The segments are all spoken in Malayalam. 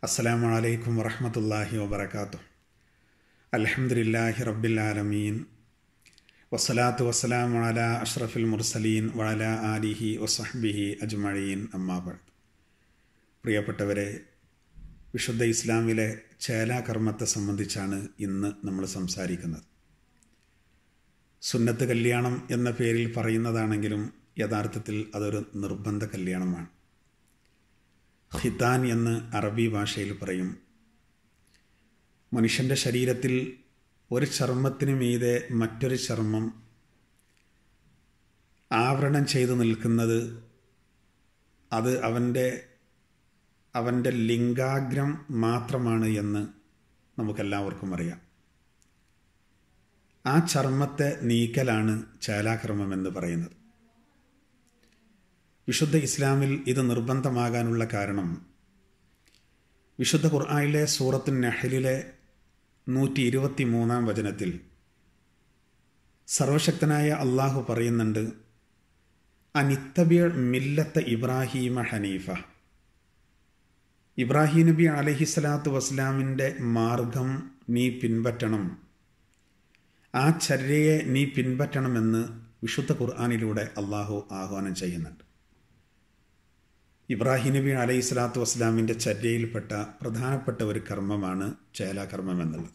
അസ്സലാമു അലൈക്കും വറഹമത്തല്ലാഹി വബർക്കാത്തു അലഹമുല്ലാഹി റബ്ബിലാലമീൻ വസ്സലാത്തു വസ്സലാമു അല അഷ്റഫുൽ മുർസലീൻ വഅല ആലിഹി വസഹ്ബിഹി അജ്മഴീൻ അമ്മാബഡ് പ്രിയപ്പെട്ടവരെ വിശുദ്ധ ഇസ്ലാമിലെ ചേലാകർമ്മത്തെ സംബന്ധിച്ചാണ് ഇന്ന് നമ്മൾ സംസാരിക്കുന്നത് സുന്നത്ത് കല്യാണം എന്ന പേരിൽ പറയുന്നതാണെങ്കിലും യഥാർത്ഥത്തിൽ അതൊരു നിർബന്ധ കല്യാണമാണ് ഹിതാൻ എന്ന് അറബി ഭാഷയിൽ പറയും മനുഷ്യൻ്റെ ശരീരത്തിൽ ഒരു ചർമ്മത്തിന് മീതെ മറ്റൊരു ചർമ്മം ആവരണം ചെയ്തു നിൽക്കുന്നത് അത് അവൻ്റെ അവൻ്റെ ലിംഗാഗ്രം മാത്രമാണ് എന്ന് നമുക്കെല്ലാവർക്കും അറിയാം ആ ചർമ്മത്തെ നീക്കലാണ് ചേലാക്രമം എന്ന് പറയുന്നത് വിശുദ്ധ ഇസ്ലാമിൽ ഇത് നിർബന്ധമാകാനുള്ള കാരണം വിശുദ്ധ ഖുർആാനിലെ സൂറത്തു നെഹലിലെ നൂറ്റി ഇരുപത്തി മൂന്നാം വചനത്തിൽ സർവശക്തനായ അള്ളാഹു പറയുന്നുണ്ട് അനിത്തബിയ മില്ലത്ത ഇബ്രാഹീമ ഹനീഫ ഇബ്രാഹിം നബി അലഹിസ്ലാത്തു വസ്ലാമിൻ്റെ മാർഗം നീ പിൻപറ്റണം ആ ചര്യയെ നീ പിൻപറ്റണമെന്ന് വിശുദ്ധ ഖുർആാനിലൂടെ അള്ളാഹു ആഹ്വാനം ചെയ്യുന്നുണ്ട് ഇബ്രാഹിം നബി അലൈഹി സ്വലാത്തു വസ്ലാമിൻ്റെ ചര്യയിൽപ്പെട്ട പ്രധാനപ്പെട്ട ഒരു കർമ്മമാണ് ചേലാകർമ്മം എന്നുള്ളത്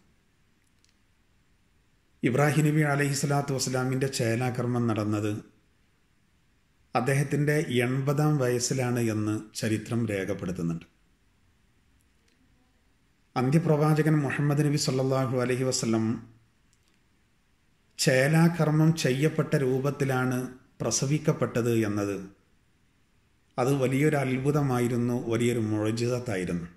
ഇബ്രാഹിം നബി അലൈഹി സ്വലാത്തു വസ്ലാമിൻ്റെ ചേലാകർമ്മം നടന്നത് അദ്ദേഹത്തിൻ്റെ എൺപതാം വയസ്സിലാണ് എന്ന് ചരിത്രം രേഖപ്പെടുത്തുന്നുണ്ട് അന്ത്യപ്രവാചകൻ മുഹമ്മദ് നബി സല്ലാഹു അലഹി വസ്ലം ചേലാകർമ്മം ചെയ്യപ്പെട്ട രൂപത്തിലാണ് പ്രസവിക്കപ്പെട്ടത് എന്നത് അത് വലിയൊരു അത്ഭുതമായിരുന്നു വലിയൊരു മുഴജിതത്തായിരുന്നു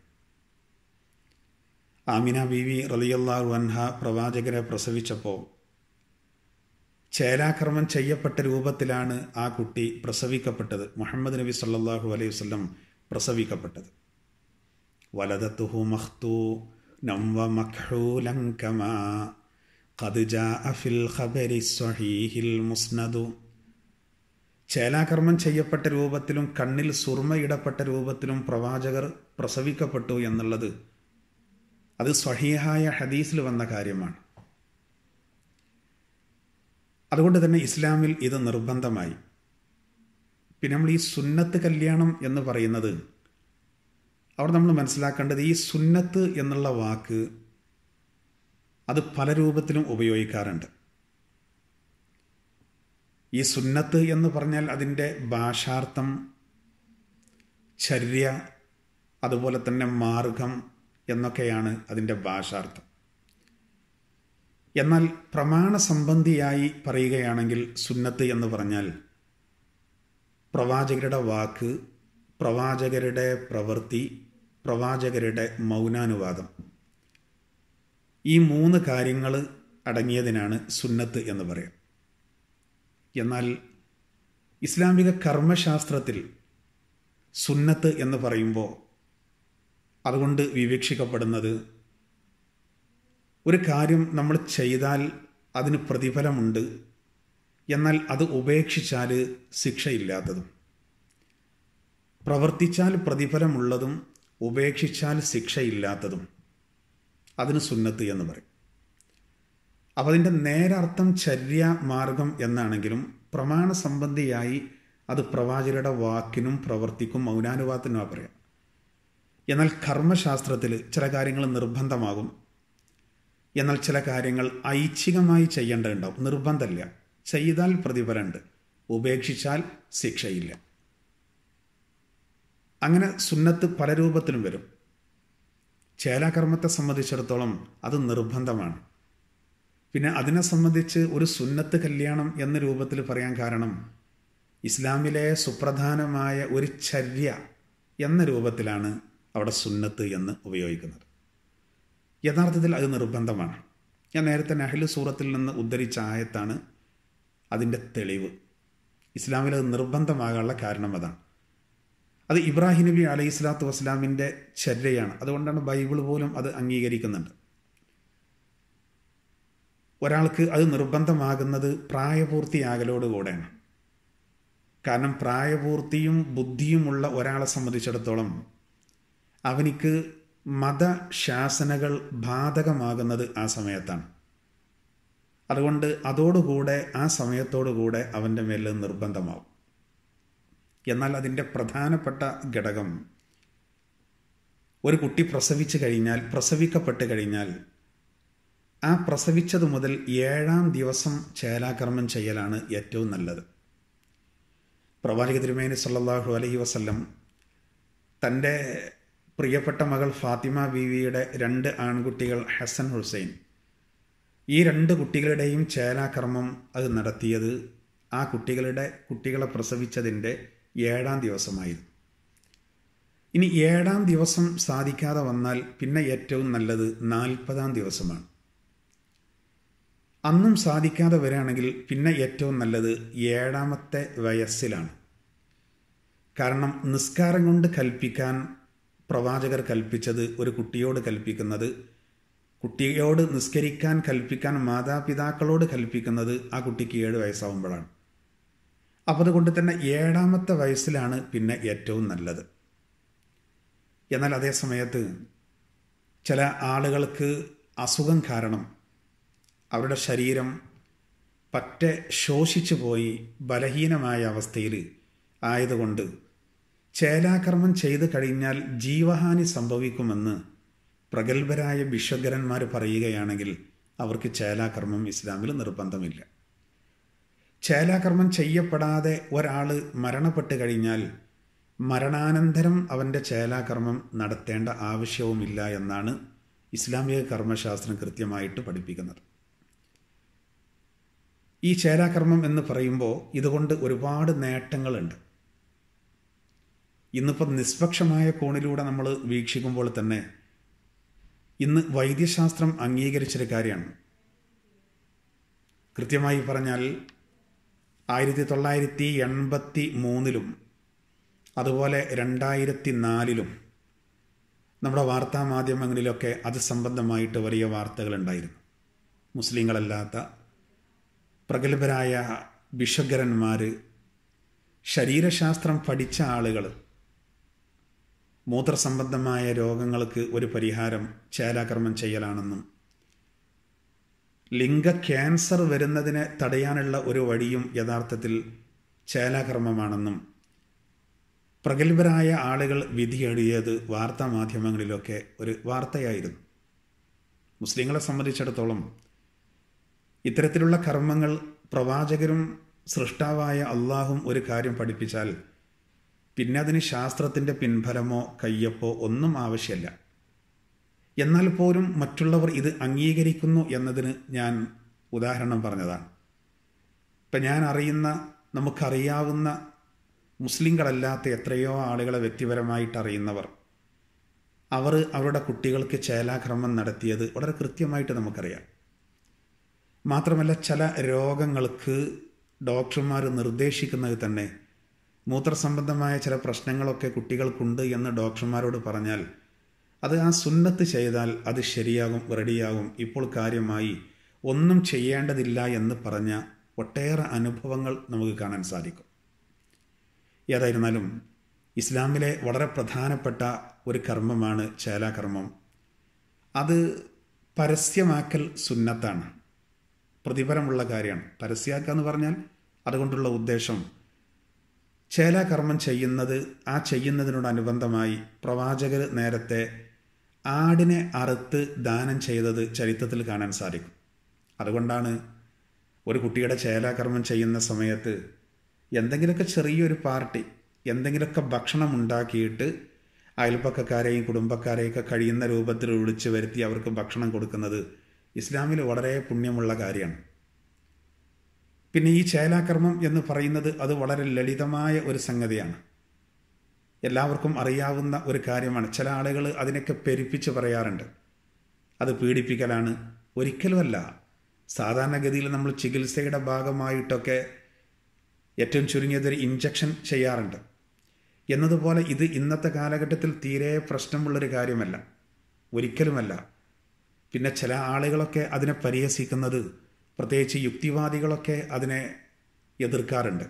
ആമിന ബീവി റലിയല്ലാഹു അൻഹ പ്രവാചകരെ പ്രസവിച്ചപ്പോൾ ചേലാക്രമം ചെയ്യപ്പെട്ട രൂപത്തിലാണ് ആ കുട്ടി പ്രസവിക്കപ്പെട്ടത് മുഹമ്മദ് നബി സല്ലാഹു അലൈഹി വസ്ലം പ്രസവിക്കപ്പെട്ടത് വലതത്തുഹു മഖ്തു നംവ മഖ്ഹൂലങ്കമാ ഖദ് ജാഅ ഫിൽ ഖബരി സ്വഹീഹിൽ മുസ്നദു ചേലാകർമ്മം ചെയ്യപ്പെട്ട രൂപത്തിലും കണ്ണിൽ സുർമയിടപ്പെട്ട രൂപത്തിലും പ്രവാചകർ പ്രസവിക്കപ്പെട്ടു എന്നുള്ളത് അത് സ്വഹീഹായ ഹദീസിൽ വന്ന കാര്യമാണ് അതുകൊണ്ട് തന്നെ ഇസ്ലാമിൽ ഇത് നിർബന്ധമായി പിന്നെ നമ്മൾ ഈ സുന്നത്ത് കല്യാണം എന്ന് പറയുന്നത് അവിടെ നമ്മൾ മനസ്സിലാക്കേണ്ടത് ഈ സുന്നത്ത് എന്നുള്ള വാക്ക് അത് പല രൂപത്തിലും ഉപയോഗിക്കാറുണ്ട് ഈ സുന്നത്ത് എന്ന് പറഞ്ഞാൽ അതിൻ്റെ ഭാഷാർത്ഥം ചര്യ അതുപോലെ തന്നെ മാർഗം എന്നൊക്കെയാണ് അതിൻ്റെ ഭാഷാർത്ഥം എന്നാൽ പ്രമാണ സംബന്ധിയായി പറയുകയാണെങ്കിൽ സുന്നത്ത് എന്ന് പറഞ്ഞാൽ പ്രവാചകരുടെ വാക്ക് പ്രവാചകരുടെ പ്രവൃത്തി പ്രവാചകരുടെ മൗനാനുവാദം ഈ മൂന്ന് കാര്യങ്ങൾ അടങ്ങിയതിനാണ് സുന്നത്ത് എന്ന് പറയാം എന്നാൽ ഇസ്ലാമിക കർമ്മശാസ്ത്രത്തിൽ സുന്നത്ത് എന്ന് പറയുമ്പോൾ അതുകൊണ്ട് വിവക്ഷിക്കപ്പെടുന്നത് ഒരു കാര്യം നമ്മൾ ചെയ്താൽ അതിന് പ്രതിഫലമുണ്ട് എന്നാൽ അത് ഉപേക്ഷിച്ചാൽ ശിക്ഷയില്ലാത്തതും പ്രവർത്തിച്ചാൽ പ്രതിഫലമുള്ളതും ഉപേക്ഷിച്ചാൽ ശിക്ഷയില്ലാത്തതും അതിന് സുന്നത്ത് എന്ന് പറയും അപ്പോൾ അതിൻ്റെ നേരർത്ഥം ചര്യ മാർഗം എന്നാണെങ്കിലും പ്രമാണ സംബന്ധിയായി അത് പ്രവാചകരുടെ വാക്കിനും പ്രവർത്തിക്കും മൗനാനുവാദത്തിനും പറയാം എന്നാൽ കർമ്മശാസ്ത്രത്തിൽ ചില കാര്യങ്ങൾ നിർബന്ധമാകും എന്നാൽ ചില കാര്യങ്ങൾ ഐച്ഛികമായി ചെയ്യേണ്ടതുണ്ടാവും നിർബന്ധമില്ല ചെയ്താൽ പ്രതിഫലമുണ്ട് ഉപേക്ഷിച്ചാൽ ശിക്ഷയില്ല അങ്ങനെ സുന്നത്ത് പല രൂപത്തിലും വരും ചേലാകർമ്മത്തെ സംബന്ധിച്ചിടത്തോളം അത് നിർബന്ധമാണ് പിന്നെ അതിനെ സംബന്ധിച്ച് ഒരു സുന്നത്ത് കല്യാണം എന്ന രൂപത്തിൽ പറയാൻ കാരണം ഇസ്ലാമിലെ സുപ്രധാനമായ ഒരു ചര്യ എന്ന രൂപത്തിലാണ് അവിടെ സുന്നത്ത് എന്ന് ഉപയോഗിക്കുന്നത് യഥാർത്ഥത്തിൽ അത് നിർബന്ധമാണ് ഞാൻ നേരത്തെ നഹ്ലു സൂറത്തിൽ നിന്ന് ഉദ്ധരിച്ച ആയത്താണ് അതിൻ്റെ തെളിവ് ഇസ്ലാമിൽ അത് നിർബന്ധമാകാനുള്ള കാരണം അതാണ് അത് ഇബ്രാഹിം നബി അലൈഹി സ്വലാത്തു വസ്ലാമിൻ്റെ ചര്യയാണ് അതുകൊണ്ടാണ് ബൈബിൾ പോലും അത് അംഗീകരിക്കുന്നുണ്ട് ഒരാൾക്ക് അത് നിർബന്ധമാകുന്നത് പ്രായപൂർത്തിയാകലോടുകൂടെയാണ് കാരണം പ്രായപൂർത്തിയും ബുദ്ധിയുമുള്ള ഒരാളെ സംബന്ധിച്ചിടത്തോളം അവനിക്ക് മതശാസനകൾ ബാധകമാകുന്നത് ആ സമയത്താണ് അതുകൊണ്ട് അതോടുകൂടെ ആ സമയത്തോടുകൂടെ അവൻ്റെ മേൽ നിർബന്ധമാവും എന്നാൽ അതിൻ്റെ പ്രധാനപ്പെട്ട ഘടകം ഒരു കുട്ടി പ്രസവിച്ചു കഴിഞ്ഞാൽ പ്രസവിക്കപ്പെട്ട് കഴിഞ്ഞാൽ ആ പ്രസവിച്ചതു മുതൽ ഏഴാം ദിവസം ചേലാകർമ്മം ചെയ്യലാണ് ഏറ്റവും നല്ലത് പ്രവാചക തിരുമേനി സല്ലാഹു അലഹി വസല്ലം തൻ്റെ പ്രിയപ്പെട്ട മകൾ ഫാത്തിമ ബീവിയുടെ രണ്ട് ആൺകുട്ടികൾ ഹസൻ ഹുസൈൻ ഈ രണ്ട് കുട്ടികളുടെയും ചേലാകർമ്മം അത് നടത്തിയത് ആ കുട്ടികളുടെ കുട്ടികളെ പ്രസവിച്ചതിൻ്റെ ഏഴാം ദിവസമായിരുന്നു ഇനി ഏഴാം ദിവസം സാധിക്കാതെ വന്നാൽ പിന്നെ ഏറ്റവും നല്ലത് നാൽപ്പതാം ദിവസമാണ് അന്നും സാധിക്കാതെ വരികയാണെങ്കിൽ പിന്നെ ഏറ്റവും നല്ലത് ഏഴാമത്തെ വയസ്സിലാണ് കാരണം നിസ്കാരം കൊണ്ട് കൽപ്പിക്കാൻ പ്രവാചകർ കൽപ്പിച്ചത് ഒരു കുട്ടിയോട് കൽപ്പിക്കുന്നത് കുട്ടിയോട് നിസ്കരിക്കാൻ കൽപ്പിക്കാൻ മാതാപിതാക്കളോട് കൽപ്പിക്കുന്നത് ആ കുട്ടിക്ക് ഏഴ് വയസ്സാവുമ്പോഴാണ് അപ്പോൾ അതുകൊണ്ട് തന്നെ ഏഴാമത്തെ വയസ്സിലാണ് പിന്നെ ഏറ്റവും നല്ലത് എന്നാൽ അതേ സമയത്ത് ചില ആളുകൾക്ക് അസുഖം കാരണം അവരുടെ ശരീരം പറ്റെ ശോഷിച്ചു പോയി ബലഹീനമായ അവസ്ഥയിൽ ആയതുകൊണ്ട് ചേലാകർമ്മം ചെയ്തു കഴിഞ്ഞാൽ ജീവഹാനി സംഭവിക്കുമെന്ന് പ്രഗത്ഭരായ വിശ്വകരന്മാർ പറയുകയാണെങ്കിൽ അവർക്ക് ചേലാകർമ്മം ഇസ്ലാമിൽ നിർബന്ധമില്ല ചേലാകർമ്മം ചെയ്യപ്പെടാതെ ഒരാൾ മരണപ്പെട്ട് കഴിഞ്ഞാൽ മരണാനന്തരം അവൻ്റെ ചേലാകർമ്മം നടത്തേണ്ട ആവശ്യവുമില്ല എന്നാണ് ഇസ്ലാമിക കർമ്മശാസ്ത്രം കൃത്യമായിട്ട് പഠിപ്പിക്കുന്നത് ഈ ചേലാകർമ്മം എന്ന് പറയുമ്പോൾ ഇതുകൊണ്ട് ഒരുപാട് നേട്ടങ്ങളുണ്ട് ഇന്നിപ്പോൾ നിഷ്പക്ഷമായ കോണിലൂടെ നമ്മൾ വീക്ഷിക്കുമ്പോൾ തന്നെ ഇന്ന് വൈദ്യശാസ്ത്രം അംഗീകരിച്ചൊരു കാര്യമാണ് കൃത്യമായി പറഞ്ഞാൽ ആയിരത്തി തൊള്ളായിരത്തി എൺപത്തി മൂന്നിലും അതുപോലെ രണ്ടായിരത്തി നാലിലും നമ്മുടെ വാർത്താ മാധ്യമങ്ങളിലൊക്കെ അത് സംബന്ധമായിട്ട് വലിയ വാർത്തകളുണ്ടായിരുന്നു മുസ്ലിങ്ങളല്ലാത്ത പ്രഗത്ഭരായ ബിഷഗരന്മാർ ശരീരശാസ്ത്രം പഠിച്ച ആളുകൾ മൂത്രസംബന്ധമായ രോഗങ്ങൾക്ക് ഒരു പരിഹാരം ചേലാകർമ്മം ചെയ്യലാണെന്നും ലിംഗ ക്യാൻസർ വരുന്നതിനെ തടയാനുള്ള ഒരു വഴിയും യഥാർത്ഥത്തിൽ ചേലാകർമ്മമാണെന്നും പ്രഗത്ഭരായ ആളുകൾ വിധിയെഴുതിയത് വാർത്താ മാധ്യമങ്ങളിലൊക്കെ ഒരു വാർത്തയായിരുന്നു മുസ്ലിങ്ങളെ സംബന്ധിച്ചിടത്തോളം ഇത്തരത്തിലുള്ള കർമ്മങ്ങൾ പ്രവാചകരും സൃഷ്ടാവായ അള്ളാഹും ഒരു കാര്യം പഠിപ്പിച്ചാൽ പിന്നെ അതിന് ശാസ്ത്രത്തിൻ്റെ പിൻഫലമോ കയ്യപ്പോ ഒന്നും ആവശ്യമല്ല എന്നാൽ പോലും മറ്റുള്ളവർ ഇത് അംഗീകരിക്കുന്നു എന്നതിന് ഞാൻ ഉദാഹരണം പറഞ്ഞതാണ് ഇപ്പം ഞാൻ അറിയുന്ന നമുക്കറിയാവുന്ന മുസ്ലിങ്ങളല്ലാത്ത എത്രയോ ആളുകളെ വ്യക്തിപരമായിട്ട് അറിയുന്നവർ അവർ അവരുടെ കുട്ടികൾക്ക് ചേലാക്രമം നടത്തിയത് വളരെ കൃത്യമായിട്ട് നമുക്കറിയാം മാത്രമല്ല ചില രോഗങ്ങൾക്ക് ഡോക്ടർമാർ നിർദ്ദേശിക്കുന്നത് തന്നെ മൂത്രസംബന്ധമായ ചില പ്രശ്നങ്ങളൊക്കെ കുട്ടികൾക്കുണ്ട് എന്ന് ഡോക്ടർമാരോട് പറഞ്ഞാൽ അത് ആ സുന്നത്ത് ചെയ്താൽ അത് ശരിയാകും റെഡിയാകും ഇപ്പോൾ കാര്യമായി ഒന്നും ചെയ്യേണ്ടതില്ല എന്ന് പറഞ്ഞ ഒട്ടേറെ അനുഭവങ്ങൾ നമുക്ക് കാണാൻ സാധിക്കും ഏതായിരുന്നാലും ഇസ്ലാമിലെ വളരെ പ്രധാനപ്പെട്ട ഒരു കർമ്മമാണ് ചേലാകർമ്മം അത് പരസ്യമാക്കൽ സുന്നത്താണ് പ്രതിഫലമുള്ള കാര്യമാണ് പരസ്യാക്കുക എന്ന് പറഞ്ഞാൽ അതുകൊണ്ടുള്ള ഉദ്ദേശം ചേലാകർമ്മം ചെയ്യുന്നത് ആ ചെയ്യുന്നതിനോടനുബന്ധമായി പ്രവാചകർ നേരത്തെ ആടിനെ അറുത്ത് ദാനം ചെയ്തത് ചരിത്രത്തിൽ കാണാൻ സാധിക്കും അതുകൊണ്ടാണ് ഒരു കുട്ടിയുടെ ചേലാകർമ്മം ചെയ്യുന്ന സമയത്ത് എന്തെങ്കിലുമൊക്കെ ചെറിയൊരു പാർട്ടി എന്തെങ്കിലുമൊക്കെ ഭക്ഷണം ഉണ്ടാക്കിയിട്ട് അയൽപ്പക്കക്കാരെയും കുടുംബക്കാരെയൊക്കെ കഴിയുന്ന രൂപത്തിൽ വിളിച്ചു വരുത്തി അവർക്ക് ഭക്ഷണം കൊടുക്കുന്നത് ഇസ്ലാമിൽ വളരെ പുണ്യമുള്ള കാര്യമാണ് പിന്നെ ഈ ചേലാകർമ്മം എന്ന് പറയുന്നത് അത് വളരെ ലളിതമായ ഒരു സംഗതിയാണ് എല്ലാവർക്കും അറിയാവുന്ന ഒരു കാര്യമാണ് ചില ആളുകൾ അതിനൊക്കെ പെരുപ്പിച്ച് പറയാറുണ്ട് അത് പീഡിപ്പിക്കലാണ് ഒരിക്കലുമല്ല സാധാരണഗതിയിൽ നമ്മൾ ചികിത്സയുടെ ഭാഗമായിട്ടൊക്കെ ഏറ്റവും ചുരുങ്ങിയതൊരു ഇഞ്ചക്ഷൻ ചെയ്യാറുണ്ട് എന്നതുപോലെ ഇത് ഇന്നത്തെ കാലഘട്ടത്തിൽ തീരെ പ്രശ്നമുള്ളൊരു കാര്യമല്ല ഒരിക്കലുമല്ല പിന്നെ ചില ആളുകളൊക്കെ അതിനെ പരിഹസിക്കുന്നത് പ്രത്യേകിച്ച് യുക്തിവാദികളൊക്കെ അതിനെ എതിർക്കാറുണ്ട്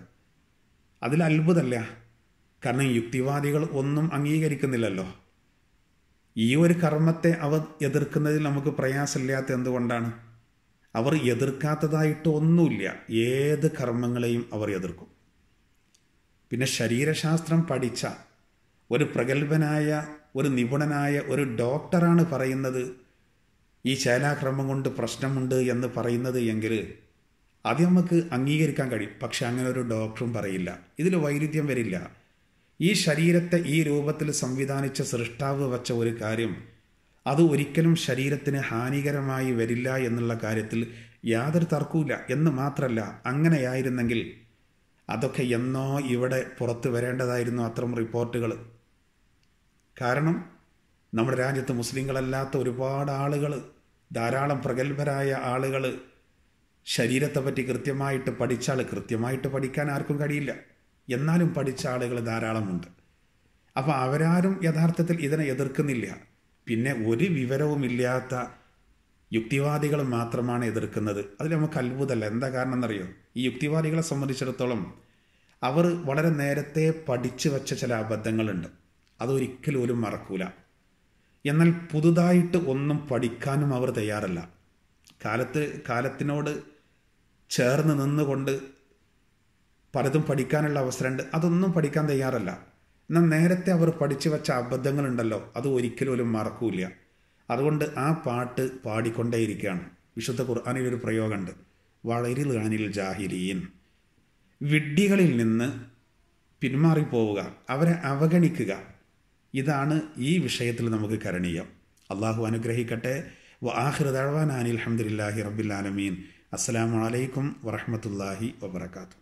അതിൽ അത്ഭുതമല്ല കാരണം യുക്തിവാദികൾ ഒന്നും അംഗീകരിക്കുന്നില്ലല്ലോ ഈ ഒരു കർമ്മത്തെ അവർ എതിർക്കുന്നതിൽ നമുക്ക് പ്രയാസമില്ലാത്ത എന്തുകൊണ്ടാണ് അവർ എതിർക്കാത്തതായിട്ട് ഒന്നുമില്ല ഏത് കർമ്മങ്ങളെയും അവർ എതിർക്കും പിന്നെ ശരീരശാസ്ത്രം പഠിച്ച ഒരു പ്രഗത്ഭനായ ഒരു നിപുണനായ ഒരു ഡോക്ടറാണ് പറയുന്നത് ഈ ശൈലാക്രമം കൊണ്ട് പ്രശ്നമുണ്ട് എന്ന് പറയുന്നത് എങ്കിൽ അത് നമുക്ക് അംഗീകരിക്കാൻ കഴിയും പക്ഷെ അങ്ങനെ ഒരു ഡോക്ടറും പറയില്ല ഇതിൽ വൈരുദ്ധ്യം വരില്ല ഈ ശരീരത്തെ ഈ രൂപത്തിൽ സംവിധാനിച്ച സൃഷ്ടാവ് വച്ച ഒരു കാര്യം അത് ഒരിക്കലും ശരീരത്തിന് ഹാനികരമായി വരില്ല എന്നുള്ള കാര്യത്തിൽ യാതൊരു തർക്കവുമില്ല എന്ന് മാത്രമല്ല അങ്ങനെയായിരുന്നെങ്കിൽ അതൊക്കെ എന്നോ ഇവിടെ പുറത്തു വരേണ്ടതായിരുന്നു അത്തരം റിപ്പോർട്ടുകൾ കാരണം നമ്മുടെ രാജ്യത്ത് മുസ്ലിങ്ങളല്ലാത്ത ഒരുപാട് ആളുകൾ ധാരാളം പ്രഗത്ഭരായ ആളുകൾ ശരീരത്തെപ്പറ്റി കൃത്യമായിട്ട് പഠിച്ചാൽ കൃത്യമായിട്ട് പഠിക്കാൻ ആർക്കും കഴിയില്ല എന്നാലും പഠിച്ച ആളുകൾ ധാരാളമുണ്ട് അപ്പോൾ അവരാരും യഥാർത്ഥത്തിൽ ഇതിനെ എതിർക്കുന്നില്ല പിന്നെ ഒരു വിവരവുമില്ലാത്ത യുക്തിവാദികൾ മാത്രമാണ് എതിർക്കുന്നത് അതിൽ നമുക്ക് അത്ഭുതമല്ല എന്താ കാരണം എന്നറിയോ ഈ യുക്തിവാദികളെ സംബന്ധിച്ചിടത്തോളം അവർ വളരെ നേരത്തെ പഠിച്ചു വച്ച ചില അബദ്ധങ്ങളുണ്ട് അതൊരിക്കലും ഒരു മറക്കൂല എന്നാൽ പുതുതായിട്ട് ഒന്നും പഠിക്കാനും അവർ തയ്യാറല്ല കാലത്ത് കാലത്തിനോട് ചേർന്ന് നിന്നുകൊണ്ട് പലതും പഠിക്കാനുള്ള അവസരമുണ്ട് അതൊന്നും പഠിക്കാൻ തയ്യാറല്ല എന്നാൽ നേരത്തെ അവർ പഠിച്ചു വെച്ച അബദ്ധങ്ങളുണ്ടല്ലോ അത് ഒരിക്കലും ഒരു മറക്കൂല അതുകൊണ്ട് ആ പാട്ട് പാടിക്കൊണ്ടേയിരിക്കുകയാണ് വിശുദ്ധ ഖുർആാനിൽ ഒരു പ്രയോഗമുണ്ട് വളരെ ലാനിൽ ജാഹിരീൻ വിഡ്ഢികളിൽ നിന്ന് പിന്മാറിപ്പോവുക അവരെ അവഗണിക്കുക ഇതാണ് ഈ വിഷയത്തിൽ നമുക്ക് കരണീയം അള്ളാഹു അനുഗ്രഹിക്കട്ടെ വആഖിർ ദഅവാന അനിൽ ഹംദുലില്ലാഹി റബ്ബിൽ ആലമീൻ അസ്സലാമു അലൈക്കും വറഹ്മത്തുള്ളാഹി വബറകാതുഹു